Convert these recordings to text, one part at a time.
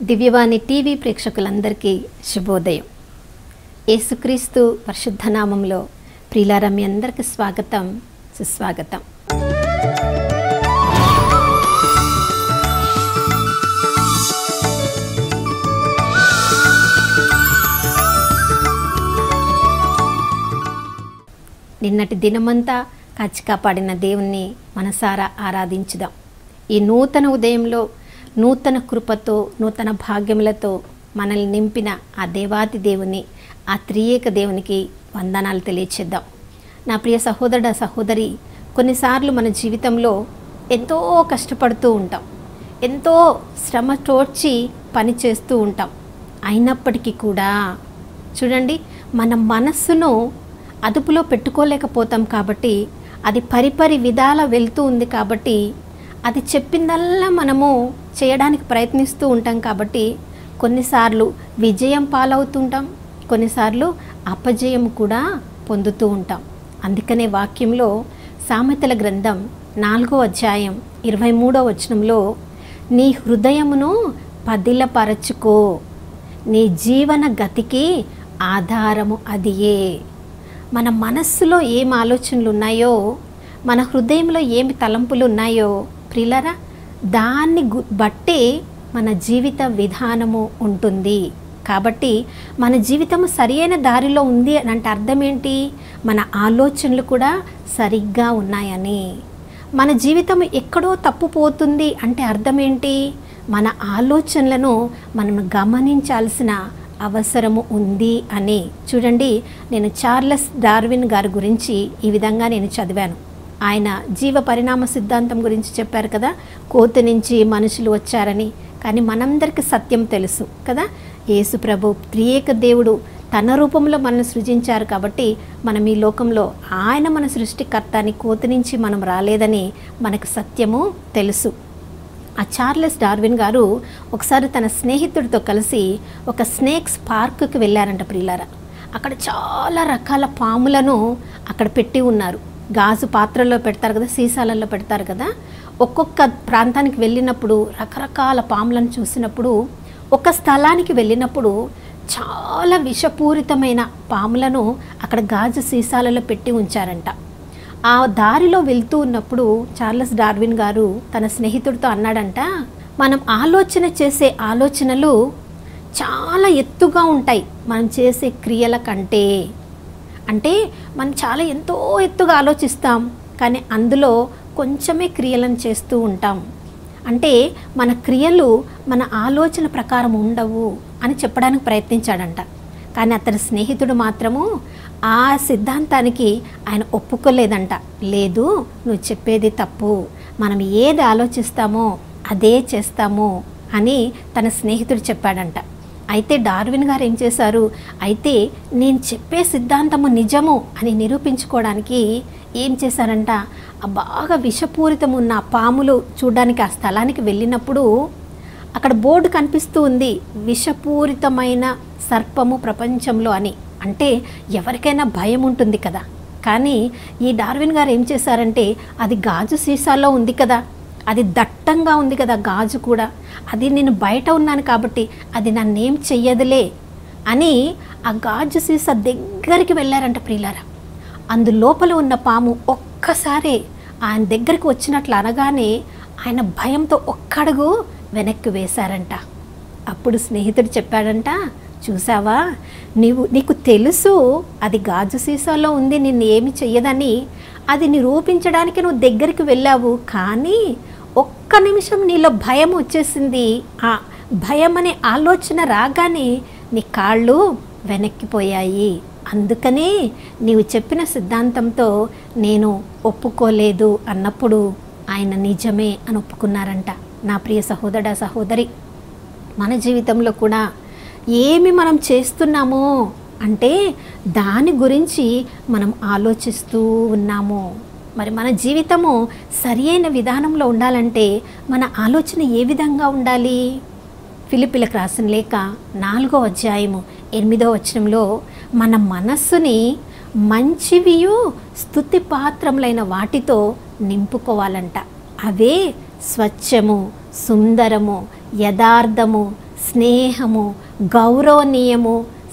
దివ్యవాణి TV ప్రేక్షకులందరికీ శుభోదయం యేసుక్రీస్తు పరిశుద్ధ నామంలో ప్రియులారా మీ అందరికీ స్వాగతం సుస్వాగతం నిన్నటి దినమంతా కాచి కాపాడిన దేవుణ్ణి మనసారా ఆరాధించుదాం ఈ నూతన ఉదయంలో నూతన కృపతో నూతన భాగ్యములతో మనల్ని నింపిన ఆ దేవాతి దేవుని ఆ త్రియేక దేవునికి వందనాలు తెలియచేద్దాం నా ప్రియ సహోదరుడ సహోదరి కొన్నిసార్లు మన జీవితంలో ఎంతో కష్టపడుతూ ఉంటాం ఎంతో శ్రమ తోడ్చి పని చేస్తూ ఉంటాం అయినప్పటికీ కూడా చూడండి మన మనస్సును అదుపులో పెట్టుకోలేకపోతాం కాబట్టి అది పరిపరి విధాల వెళ్తూ ఉంది కాబట్టి అది చెప్పిందల్లా మనము చేయడానికి ప్రయత్నిస్తూ ఉంటాం కాబట్టి కొన్నిసార్లు విజయం పాలవుతుంటాం కొన్నిసార్లు అపజయం కూడా పొందుతూ ఉంటాం అందుకనే వాక్యంలో సామెతల గ్రంథం నాలుగో అధ్యాయం ఇరవై మూడో వచనంలో నీ హృదయమును పదిలపరచుకో నీ జీవన గతికి ఆధారము అదియే మన మనస్సులో ఏం ఆలోచనలు ఉన్నాయో మన హృదయంలో ఏమి తలంపులు ఉన్నాయో ప్రిలరా దాన్ని గు- బట్టే మన జీవిత విధానము ఉంటుంది కాబట్టి మన జీవితం సరియైన దారిలో ఉంది అని అంటే అర్థం ఏంటి మన ఆలోచనలు కూడా సరిగ్గా ఉన్నాయని మన జీవితం ఎక్కడో తప్పుపోతుంది అంటే అర్థం ఏంటి మన ఆలోచనలను మనం గమనించాల్సిన అవసరము ఉంది అని చూడండి నేను చార్లెస్ డార్విన్ గారి గురించి ఈ విధంగా నేను చదివాను ఆయన జీవ పరిణామ సిద్ధాంతం గురించి చెప్పారు కదా కోతి నుంచి మనుషులు వచ్చారని కానీ మనందరికీ సత్యం తెలుసు కదా యేసు ప్రభు త్రియేక దేవుడు తన రూపంలో మనల్ని సృజించారు కాబట్టి మనం ఈ లోకంలో ఆయన మన సృష్టికర్త అని కోతి నుంచి మనం రాలేదని మనకు సత్యము తెలుసు ఆ చార్లెస్ డార్విన్ గారు ఒకసారి తన స్నేహితుడితో కలిసి ఒక స్నేక్స్ పార్క్కి వెళ్ళారంట ప్రియులారా అక్కడ చాలా రకాల పాములను అక్కడ పెట్టి ఉన్నారు గాజు పాత్రల్లో పెడతారు కదా సీసాలలో పెడతారు కదా ఒక్కొక్క ప్రాంతానికి వెళ్ళినప్పుడు రకరకాల పాములను చూసినప్పుడు ఒక స్థలానికి వెళ్ళినప్పుడు చాలా విషపూరితమైన పాములను అక్కడ గాజు సీసాలలో పెట్టి ఉంచారంట ఆ దారిలో వెళ్తూ ఉన్నప్పుడు చార్లెస్ డార్విన్ గారు తన స్నేహితుడితో అన్నాడంట మనం ఆలోచన చేసే ఆలోచనలు చాలా ఎత్తుగా ఉంటాయి మనం చేసే క్రియల కంటే అంటే మనం చాలా ఎంతో ఎత్తుగా ఆలోచిస్తాం కానీ అందులో కొంచెమే క్రియలను చేస్తూ ఉంటాం అంటే మన క్రియలు మన ఆలోచన ప్రకారం ఉండవు అని చెప్పడానికి ప్రయత్నించాడంట కానీ అతని స్నేహితుడు మాత్రము ఆ సిద్ధాంతానికి ఆయన ఒప్పుకోలేదంట లేదు నువ్వు చెప్పేది తప్పు మనం ఏది ఆలోచిస్తామో అదే చేస్తాము అని తన స్నేహితుడు చెప్పాడంట అయితే డార్విన్ గారు ఏం చేశారు అయితే నేను చెప్పే సిద్ధాంతము నిజము అని నిరూపించుకోవడానికి ఏం చేశారంట ఆ బాగా విషపూరితం ఉన్న ఆ పాములు చూడడానికి ఆ స్థలానికి వెళ్ళినప్పుడు అక్కడ బోర్డు కనిపిస్తూ ఉంది విషపూరితమైన సర్పము ప్రపంచంలో అని అంటే ఎవరికైనా భయం ఉంటుంది కదా కానీ ఈ డార్విన్ గారు ఏం చేశారంటే అది గాజు సీసాలో ఉంది కదా అది దట్టంగా ఉంది కదా గాజు కూడా అది నేను బయట ఉన్నాను కాబట్టి అది నన్నేం చెయ్యదులే అని ఆ గాజు సీసా దగ్గరికి వెళ్ళారంట ప్రియులారా అందు లోపల ఉన్న పాము ఒక్కసారి ఆయన దగ్గరికి వచ్చినట్లు అనగానే ఆయన భయంతో ఒక్కడుగు వెనక్కి వేశారంట అప్పుడు స్నేహితుడు చెప్పాడంట చూసావా నీవు నీకు తెలుసు అది గాజు సీసాలో ఉంది నిన్ను ఏమి చెయ్యదని అది నిరూపించడానికి నువ్వు దగ్గరికి వెళ్ళావు కానీ ఒక్క నిమిషం నీలో భయం వచ్చేసింది ఆ భయం అనే ఆలోచన రాగానే నీ కాళ్ళు వెనక్కిపోయాయి అందుకనే నీవు చెప్పిన సిద్ధాంతంతో నేను ఒప్పుకోలేదు అన్నప్పుడు ఆయన నిజమే అని ఒప్పుకున్నారంట నా ప్రియ సహోదర సహోదరి మన జీవితంలో కూడా ఏమి మనం చేస్తున్నామో అంటే దాని గురించి మనం ఆలోచిస్తూ ఉన్నాము మరి మన జీవితము సరి అయిన విధానంలో ఉండాలంటే మన ఆలోచన ఏ విధంగా ఉండాలి ఫిలిపిలకు రాసిన లేక నాలుగో అధ్యాయము ఎనిమిదో వచనంలో మన మనస్సుని మంచివియు స్థుతి పాత్రములైన వాటితో నింపుకోవాలంట అవే స్వచ్ఛము సుందరము యథార్థము స్నేహము గౌరవనీయము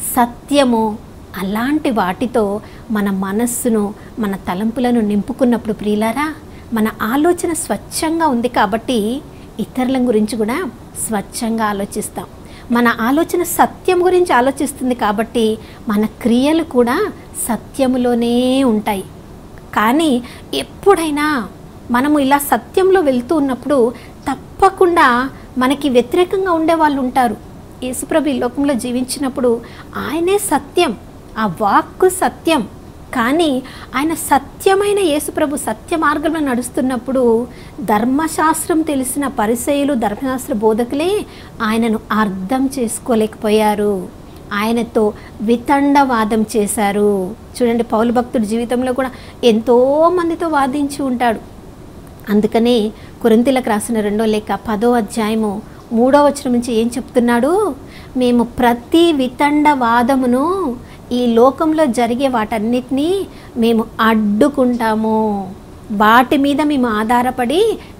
సత్యము అలాంటి వాటితో మన మనస్సును మన తలంపులను నింపుకున్నప్పుడు ప్రియులారా మన ఆలోచన స్వచ్ఛంగా ఉంది కాబట్టి ఇతరుల గురించి కూడా స్వచ్ఛంగా ఆలోచిస్తాం మన ఆలోచన సత్యం గురించి ఆలోచిస్తుంది కాబట్టి మన క్రియలు కూడా సత్యములోనే ఉంటాయి కానీ ఎప్పుడైనా మనము ఇలా సత్యంలో వెళ్తూ ఉన్నప్పుడు తప్పకుండా మనకి వ్యతిరేకంగా ఉండే వాళ్ళు ఉంటారు యేసుప్రభు ఈ లోకంలో జీవించినప్పుడు ఆయనే సత్యం ఆ వాక్కు సత్యం కానీ ఆయన సత్యమైన యేసుప్రభు సత్య మార్గంలో నడుస్తున్నప్పుడు ధర్మశాస్త్రం తెలిసిన పరిసయులు ధర్మశాస్త్ర బోధకులే ఆయనను అర్థం చేసుకోలేకపోయారు ఆయనతో వితండవాదం చేశారు చూడండి పౌలు భక్తుడి జీవితంలో కూడా ఎంతో మందితో వాదించి ఉంటాడు అందుకనే కొరింతలకు రాసిన రెండో లేఖ పదో అధ్యాయము మూడో వచనం నుంచి ఏం చెప్తున్నాడు మేము ప్రతి వితండ వాదమును ఈ లోకంలో జరిగే వాటన్నిటినీ మేము అడ్డుకుంటాము వాటి మీద మేము ఆధారపడి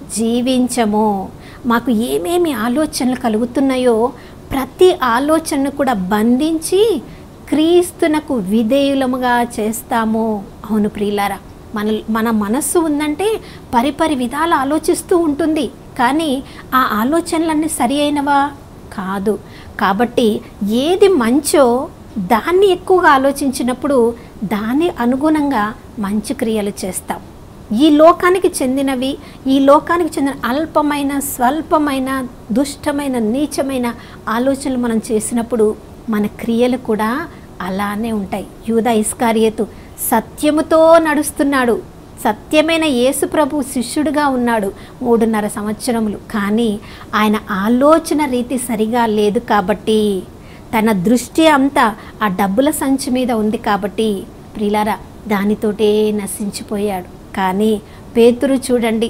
జీవించము మాకు ఏమేమి ఆలోచనలు కలుగుతున్నాయో ప్రతి ఆలోచనను కూడా బంధించి క్రీస్తునకు విధేయులముగా చేస్తాము అవును ప్రియులారా మన మన మనస్సు ఉందంటే పరిపరి విధాలు ఆలోచిస్తూ ఉంటుంది కానీ ఆ ఆలోచనలన్నీ సరి అయినవా కాదు కాబట్టి ఏది మంచో దాన్ని ఎక్కువగా ఆలోచించినప్పుడు దాని అనుగుణంగా మంచి క్రియలు చేస్తాం ఈ లోకానికి చెందినవి ఈ లోకానికి చెందిన అల్పమైన స్వల్పమైన దుష్టమైన నీచమైన ఆలోచనలు మనం చేసినప్పుడు మన క్రియలు కూడా అలానే ఉంటాయి యూదా ఇస్కారియతు సత్యముతో నడుస్తున్నాడు సత్యమైన యేసు ప్రభు శిష్యుడిగా ఉన్నాడు మూడున్నర సంవత్సరములు కానీ ఆయన ఆలోచన రీతి సరిగా లేదు కాబట్టి తన దృష్టి అంతా ఆ డబ్బుల సంచి మీద ఉంది కాబట్టి ప్రిలారా దానితోటే నశించిపోయాడు కానీ పేతురు చూడండి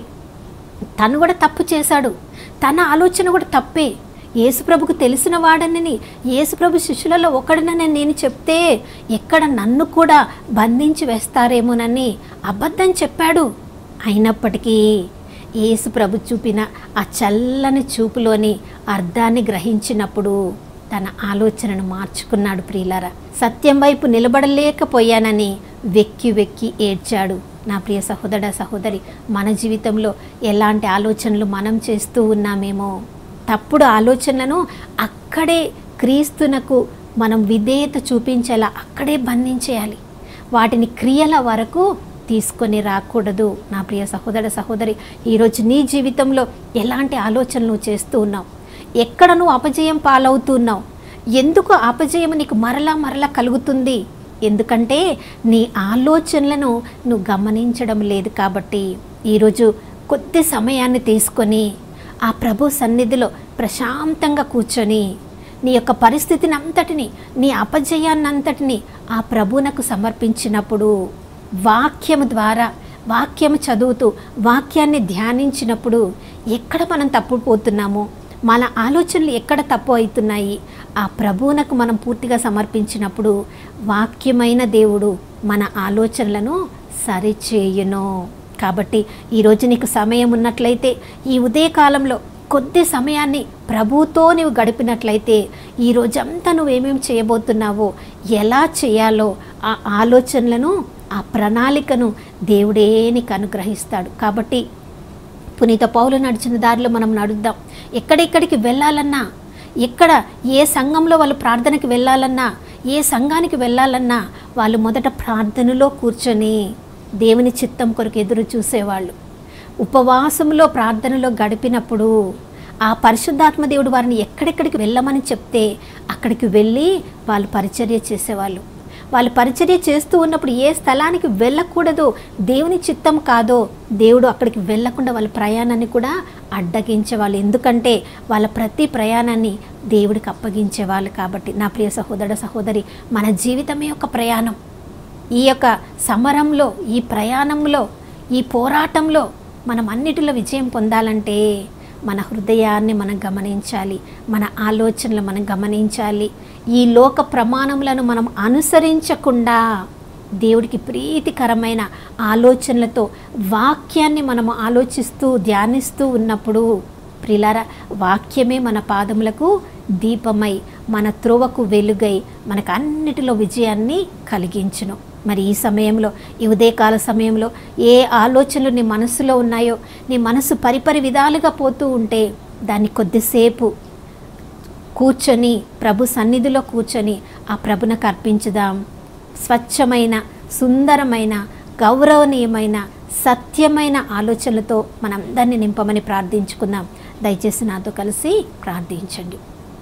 తను కూడా తప్పు చేశాడు తన ఆలోచన కూడా తప్పే యేసుప్రభుకు తెలిసిన వాడనని యేసుప్రభు శిష్యులలో ఒకడనని నేను చెప్తే ఎక్కడ నన్ను కూడా బంధించి వేస్తారేమోనని అబద్ధం చెప్పాడు అయినప్పటికీ యేసుప్రభు చూపిన ఆ చల్లని చూపులోని అర్థాన్ని గ్రహించినప్పుడు తన ఆలోచనను మార్చుకున్నాడు ప్రియులారా సత్యం వైపు నిలబడలేకపోయానని వెక్కి వెక్కి ఏడ్చాడు నా ప్రియ సహోదర సహోదరి మన జీవితంలో ఎలాంటి ఆలోచనలు మనం చేస్తూ ఉన్నామేమో తప్పుడు ఆలోచనలను అక్కడే క్రీస్తునకు మనం విధేయత చూపించేలా అక్కడే బంధించేయాలి వాటిని క్రియల వరకు తీసుకొని రాకూడదు నా ప్రియ సహోదర సహోదరి ఈరోజు నీ జీవితంలో ఎలాంటి ఆలోచనలు నువ్వు చేస్తూ ఉన్నావు ఎక్కడ నువ్వు అపజయం పాలవుతున్నావు ఎందుకు అపజయం నీకు మరలా మరలా కలుగుతుంది ఎందుకంటే నీ ఆలోచనలను నువ్వు గమనించడం లేదు కాబట్టి ఈరోజు కొద్ది సమయాన్ని తీసుకొని ఆ ప్రభు సన్నిధిలో ప్రశాంతంగా కూర్చొని నీ యొక్క పరిస్థితిని అంతటిని నీ అపజయాన్ని అంతటిని ఆ ప్రభునకు సమర్పించినప్పుడు వాక్యము ద్వారా వాక్యము చదువుతూ వాక్యాన్ని ధ్యానించినప్పుడు ఎక్కడ మనం తప్పుపోతున్నామో మన ఆలోచనలు ఎక్కడ తప్పు అవుతున్నాయి ఆ ప్రభువునకు మనం పూర్తిగా సమర్పించినప్పుడు వాక్యమైన దేవుడు మన ఆలోచనలను సరిచేయును కాబట్టి ఈరోజు నీకు సమయం ఉన్నట్లయితే ఈ ఉదయకాలంలో కొద్ది సమయాన్ని ప్రభుతో నువ్వు గడిపినట్లయితే ఈ రోజంతా నువ్వేమేమి చేయబోతున్నావో ఎలా చేయాలో ఆ ఆలోచనలను ఆ ప్రణాళికను దేవుడే నీకు అనుగ్రహిస్తాడు కాబట్టి పునీత పౌలు నడిచిన దారిలో మనం నడుద్దాం ఎక్కడెక్కడికి వెళ్ళాలన్నా ఎక్కడ ఏ సంఘంలో వాళ్ళు ప్రార్థనకి వెళ్ళాలన్నా ఏ సంఘానికి వెళ్ళాలన్నా వాళ్ళు మొదట ప్రార్థనలో కూర్చొని దేవుని చిత్తం కొరకు ఎదురు చూసేవాళ్ళు ఉపవాసంలో ప్రార్థనలో గడిపినప్పుడు ఆ పరిశుద్ధాత్మ దేవుడు వారిని ఎక్కడెక్కడికి వెళ్ళమని చెప్తే అక్కడికి వెళ్ళి వాళ్ళు పరిచర్య చేసేవాళ్ళు వాళ్ళు పరిచర్య చేస్తూ ఉన్నప్పుడు ఏ స్థలానికి వెళ్ళకూడదో దేవుని చిత్తం కాదో దేవుడు అక్కడికి వెళ్ళకుండా వాళ్ళ ప్రయాణాన్ని కూడా అడ్డగించేవాళ్ళు ఎందుకంటే వాళ్ళ ప్రతి ప్రయాణాన్ని దేవుడికి అప్పగించేవాళ్ళు కాబట్టి నా ప్రియ సహోదర సహోదరి మన జీవితమే ఒక ప్రయాణం ఈ యొక్క సమరంలో ఈ ప్రయాణంలో ఈ పోరాటంలో మనం అన్నిటిలో విజయం పొందాలంటే మన హృదయాన్ని మనం గమనించాలి మన ఆలోచనలు మనం గమనించాలి ఈ లోక ప్రమాణములను మనం అనుసరించకుండా దేవుడికి ప్రీతికరమైన ఆలోచనలతో వాక్యాన్ని మనము ఆలోచిస్తూ ధ్యానిస్తూ ఉన్నప్పుడు ప్రిలార వాక్యమే మన పాదములకు దీపమై మన త్రోవకు వెలుగై మనకు అన్నిటిలో విజయాన్ని కలిగించును మరి ఈ సమయంలో ఈ ఉదయకాల సమయంలో ఏ ఆలోచనలు నీ మనసులో ఉన్నాయో నీ మనసు పరిపరి విధాలుగా పోతూ ఉంటే దాన్ని కొద్దిసేపు కూర్చొని ప్రభు సన్నిధిలో కూర్చొని ఆ ప్రభునకు అర్పించుదాం స్వచ్ఛమైన సుందరమైన గౌరవనీయమైన సత్యమైన ఆలోచనలతో మనందరినీ నింపమని ప్రార్థించుకుందాం దయచేసి నాతో కలిసి ప్రార్థించండి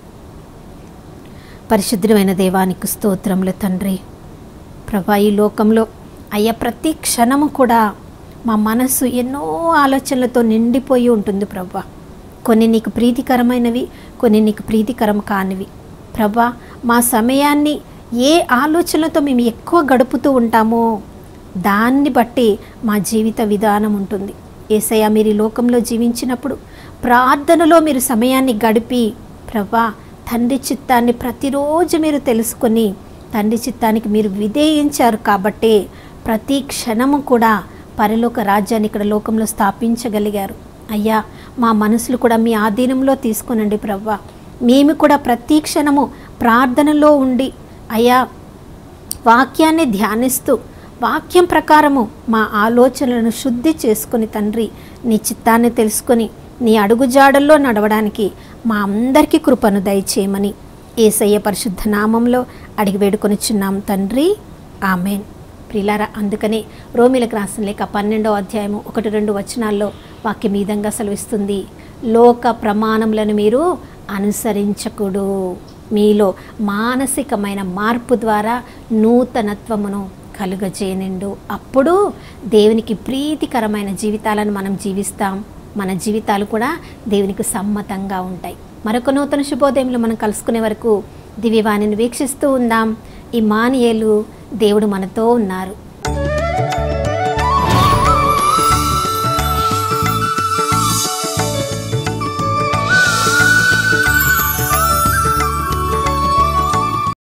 పరిశుద్ధమైన దేవానికి స్తోత్రములు తండ్రి ప్రభా ఈ లోకంలో అయ్యా ప్రతి క్షణము కూడా మా మనసు ఎన్నో ఆలోచనలతో నిండిపోయి ఉంటుంది ప్రభా కొన్ని నీకు ప్రీతికరమైనవి కొన్ని నీకు ప్రీతికరం కానివి ప్రభా మా సమయాన్ని ఏ ఆలోచనలతో మేము ఎక్కువ గడుపుతూ ఉంటామో దాన్ని బట్టి మా జీవిత విధానం ఉంటుంది ఏసయ్య మీరు ఈ లోకంలో జీవించినప్పుడు ప్రార్థనలో మీరు సమయాన్ని గడిపి ప్రభా తండ్రి చిత్తాన్ని ప్రతిరోజు మీరు తెలుసుకొని తండ్రి చిత్తానికి మీరు విధేయించారు కాబట్టి ప్రతి క్షణము కూడా పరలోక రాజ్యాన్ని ఇక్కడ లోకంలో స్థాపించగలిగారు అయ్యా మా మనసులు కూడా మీ ఆధీనంలో తీసుకునండి ప్రవ్వా మేము కూడా ప్రతి క్షణము ప్రార్థనలో ఉండి అయ్యా వాక్యాన్ని ధ్యానిస్తూ వాక్యం ప్రకారము మా ఆలోచనలను శుద్ధి చేసుకుని తండ్రి నీ చిత్తాన్ని తెలుసుకొని నీ అడుగుజాడల్లో నడవడానికి మా అందరికీ కృపను దయచేయమని ఏసయ్య పరిశుద్ధ నామంలో అడిగి వేడుకొనిచున్నాం తండ్రి ఆమెన్ ప్రిలారా అందుకనే రోమిలకు రాసిన లేక పన్నెండో అధ్యాయము ఒకటి రెండు వచనాల్లో వాక్యం ఈ విధంగా సెలవిస్తుంది లోక ప్రమాణములను మీరు అనుసరించకుడు మీలో మానసికమైన మార్పు ద్వారా నూతనత్వమును కలుగజేయనిండు అప్పుడు దేవునికి ప్రీతికరమైన జీవితాలను మనం జీవిస్తాం మన జీవితాలు కూడా దేవునికి సమ్మతంగా ఉంటాయి మరొక నూతన శుభోదయంలో మనం కలుసుకునే వరకు దివ్యవాణిని వీక్షిస్తూ ఉందాం ఈ మానియేలు దేవుడు మనతో ఉన్నారు